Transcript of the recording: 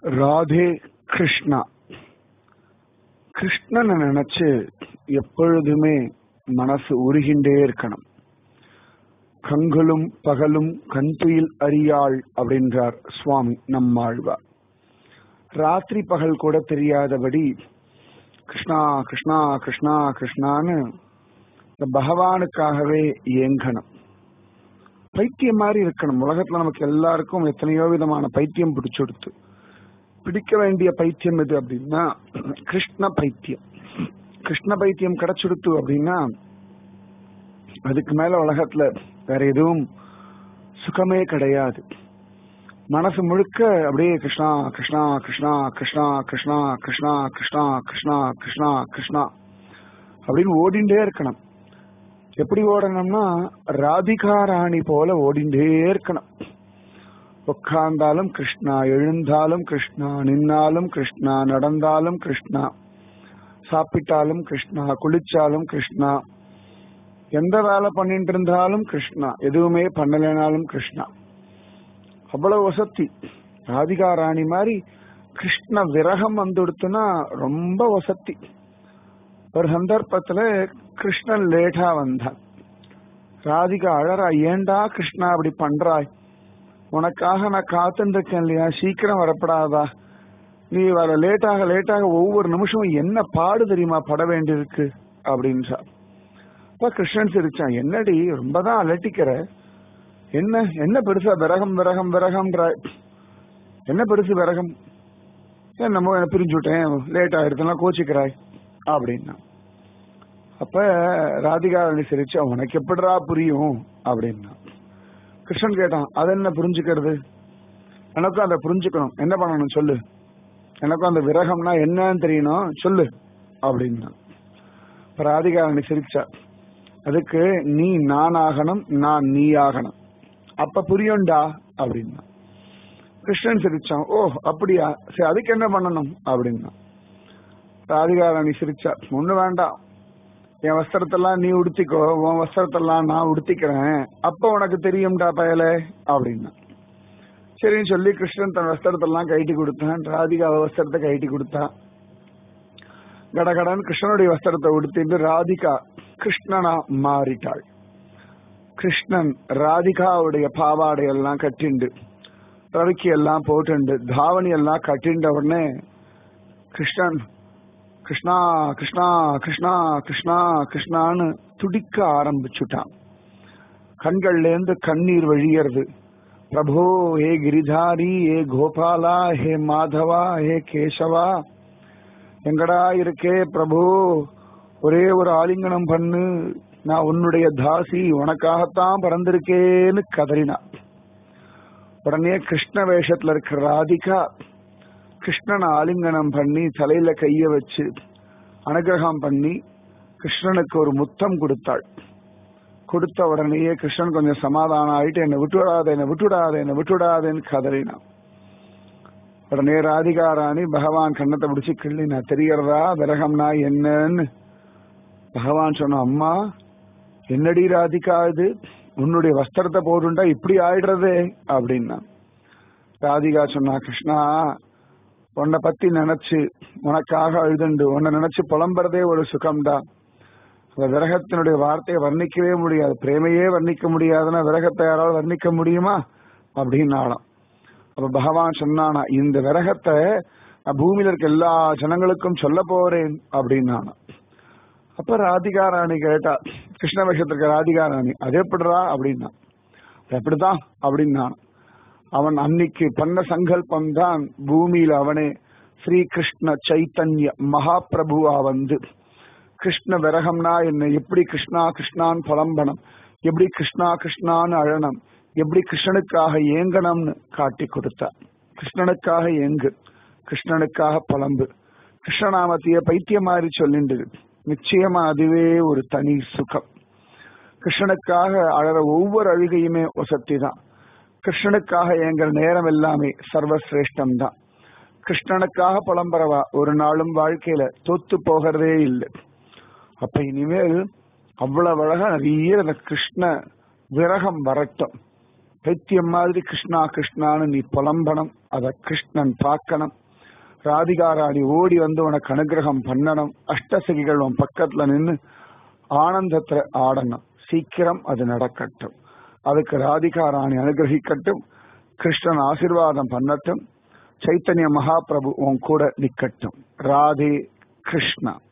ராதே கிருஷ்ணா கிருஷ்ணனை நினைச்சு எப்பொழுதுமே மனசு உருகின்றே இருக்கணும் கண்களும் பகலும் கண்துயில் அறியாள் அப்படின்றார் சுவாமி நம்மாழ்வார் ராத்திரி பகல் கூட தெரியாதபடி கிருஷ்ணா கிருஷ்ணா கிருஷ்ணா கிருஷ்ணான்னு இந்த பகவானுக்காகவே இயங்கணும் பைத்தியம் மாதிரி இருக்கணும் உலகத்துல நமக்கு எல்லாருக்கும் எத்தனையோ விதமான பைத்தியம் பிடிச்சுடுத்து பிடிக்க வேண்டிய பைத்தியம் எது அப்படின்னா கிருஷ்ண பைத்தியம் கிருஷ்ண பைத்தியம் கிடைச்சுடுத்து அப்படின்னா அதுக்கு மேல உலகத்துல வேற எதுவும் சுகமே கிடையாது மனசு முழுக்க அப்படியே கிருஷ்ணா கிருஷ்ணா கிருஷ்ணா கிருஷ்ணா கிருஷ்ணா கிருஷ்ணா கிருஷ்ணா கிருஷ்ணா கிருஷ்ணா கிருஷ்ணா அப்படின்னு ஓடிண்டே இருக்கணும் எப்படி ஓடணும்னா ராதிகா ராணி போல ஓடிண்டே இருக்கணும் உட்கார்ந்தாலும் கிருஷ்ணா எழுந்தாலும் கிருஷ்ணா நின்னாலும் கிருஷ்ணா நடந்தாலும் கிருஷ்ணா சாப்பிட்டாலும் கிருஷ்ணா குளிச்சாலும் கிருஷ்ணா எந்த வேலை பண்ணிட்டு இருந்தாலும் கிருஷ்ணா எதுவுமே பண்ணலைனாலும் கிருஷ்ணா அவ்வளவு வசதி ராதிகா ராணி மாதிரி கிருஷ்ண விரகம் வந்துடுத்துனா ரொம்ப வசதி ஒரு சந்தர்ப்பத்துல கிருஷ்ணன் லேட்டா வந்தான் ராதிகா அழறா ஏண்டா கிருஷ்ணா அப்படி பண்றாய் உனக்காக நான் காத்துட்டு இருக்கேன் இல்லையா சீக்கிரம் வரப்படாதா நீ வர லேட்டாக லேட்டாக ஒவ்வொரு நிமிஷமும் என்ன பாடு தெரியுமா பட வேண்டியிருக்கு அப்படின்னு சார் அப்ப கிருஷ்ணன் சிரிச்சான் என்னடி ரொம்பதான் அலட்டிக்கிற என்ன என்ன பெருசா விரகம் விரகம் விரகம்ன்ற என்ன பெருசு விரகம் ஏன் நம்ம பிரிஞ்சு விட்டேன் லேட் ஆயிடுச்சுலாம் கோச்சிக்கிறாய் அப்படின்னா அப்ப ராதிகா சிரிச்சா உனக்கு எப்படிரா புரியும் அப்படின்னா கிருஷ்ணன் கேட்டான் அது என்ன புரிஞ்சுக்கிறது எனக்கும் அதை புரிஞ்சுக்கணும் என்ன பண்ணணும் சொல்லு எனக்கும் அந்த விரகம்னா என்னன்னு தெரியணும் சொல்லு அப்படின்னா இப்ப ராதிகா சிரிச்சா அதுக்கு நீ நான் ஆகணும் நான் நீ ஆகணும் அப்ப புரியும்டா அப்படின்னா கிருஷ்ணன் சிரிச்சான் ஓ அப்படியா சரி அதுக்கு என்ன பண்ணணும் அப்படின்னா ராதிகாராணி சிரிச்சா ஒண்ணு வேண்டாம் என் வஸ்திரத்தெல்லாம் நீ உடுத்திக்கோ உன் வஸ்திரத்தெல்லாம் நான் உடுத்திக்கிறேன் அப்ப உனக்கு தெரியும்டா பயலே அப்படின்னா சரின்னு சொல்லி கிருஷ்ணன் தன் வஸ்திரத்தெல்லாம் கைட்டி கொடுத்தான் ராதிகா வஸ்திரத்தை கைட்டி கொடுத்தான் கடகடன் கிருஷ்ணனுடைய வஸ்திரத்தை உடுத்திட்டு ராதிகா கிருஷ்ணனா மாறிட்டாள் கிருஷ்ணன் ராதிகாவுடைய பாவாடை எல்லாம் கட்டிண்டு ரவிக்கு எல்லாம் போட்டுண்டு தாவணி எல்லாம் கட்டிண்ட உடனே கிருஷ்ணன் கிருஷ்ணா கிருஷ்ணா கிருஷ்ணா கிருஷ்ணா கிருஷ்ணான்னு துடிக்க ஆரம்பிச்சுட்டான் கண்கள்ல இருந்து கண்ணீர் வழியறது பிரபோ ஹே கிரிதாரி ஹே கோபாலா ஹே மாதவா ஹே கேசவா எங்கடா இருக்கே பிரபு ஒரே ஒரு ஆலிங்கனம் பண்ணு நான் உன்னுடைய தாசி உனக்காகத்தான் பிறந்திருக்கேன்னு கதறினா உடனே கிருஷ்ண வேஷத்துல இருக்கிற ராதிகா கிருஷ்ணனை ஆலிங்கனம் பண்ணி தலையில கைய வச்சு அனுகிரகம் பண்ணி கிருஷ்ணனுக்கு ஒரு முத்தம் கொடுத்தாள் கொடுத்த உடனேயே கிருஷ்ணன் கொஞ்சம் சமாதானம் ஆயிட்டு என்னை விட்டுவிடாத என்னை விட்டுவிடாத என்னை விட்டுவிடாதேன்னு கதறினான் உடனே ராதிகா ராணி பகவான் கண்ணத்தை பிடிச்சி கிள்ளி நான் தெரியறதா விரகம்னா என்னன்னு பகவான் சொன்ன அம்மா என்னடி ராதிகா இது உன்னுடைய வஸ்திரத்தை போட்டுண்டா இப்படி ஆயிடுறதே அப்படின்னா ராதிகா சொன்னா கிருஷ்ணா உன்னை பத்தி நினைச்சு உனக்காக அழுதுண்டு உன்னை நினைச்சு புலம்புறதே ஒரு சுகம்தான் அந்த விரகத்தினுடைய வார்த்தையை வர்ணிக்கவே முடியாது பிரேமையே வர்ணிக்க முடியாதுன்னா விரகத்தை யாராவது வர்ணிக்க முடியுமா அப்படின்னாலாம் அப்ப பகவான் சொன்னானா இந்த விரகத்தை நான் பூமியில இருக்க எல்லா ஜனங்களுக்கும் சொல்ல போறேன் அப்படின்னானா அப்ப ராதிகா ராணி கேட்டா கிருஷ்ண விஷயத்திற்கு ராதிகா ராணி அது எப்படிரா அப்படின்னா எப்படிதான் அப்படின்னா அவன் அன்னைக்கு பண்ண சங்கல்பம் தான் பூமியில அவனே ஸ்ரீ கிருஷ்ண சைத்தன்ய மகாபிரபுவா வந்து கிருஷ்ண விரகம்னா என்ன எப்படி கிருஷ்ணா கிருஷ்ணான்னு புலம்பனம் எப்படி கிருஷ்ணா கிருஷ்ணான்னு அழனம் எப்படி கிருஷ்ணனுக்காக ஏங்கணும்னு காட்டி கொடுத்தா கிருஷ்ணனுக்காக ஏங்கு கிருஷ்ணனுக்காக புலம்பு கிருஷ்ணநாமத்தைய பைத்தியம் மாதிரி சொல்லிண்டு நிச்சயமா அதுவே ஒரு தனி சுகம் கிருஷ்ணனுக்காக அழற ஒவ்வொரு அழுகையுமே வசதி தான் கிருஷ்ணனுக்காக எங்கள் நேரம் எல்லாமே சர்வசிரேஷ்டம் தான் கிருஷ்ணனுக்காக புலம்புறவா ஒரு நாளும் வாழ்க்கையில தொத்து போகிறதே இல்லை அப்ப இனிமேல் அவ்வளவு அழகா நிறைய அந்த கிருஷ்ண விரகம் வரட்டும் பைத்தியம் மாதிரி கிருஷ்ணா கிருஷ்ணான்னு நீ புலம்பணும் அத கிருஷ்ணன் பார்க்கணும் ராதிகாராணி ஓடி வந்து உனக்கு அனுகிரகம் பண்ணணும் அஷ்டசகிகள் உன் பக்கத்துல நின்று ஆனந்தத்துல ஆடணும் சீக்கிரம் அது நடக்கட்டும் அதுக்கு ராதிகாராணி அனுகிரகிக்கட்டும் கிருஷ்ணன் ஆசிர்வாதம் பண்ணட்டும் சைத்தன்ய மகாபிரபு உன் கூட நிக்கட்டும் ராதே கிருஷ்ணா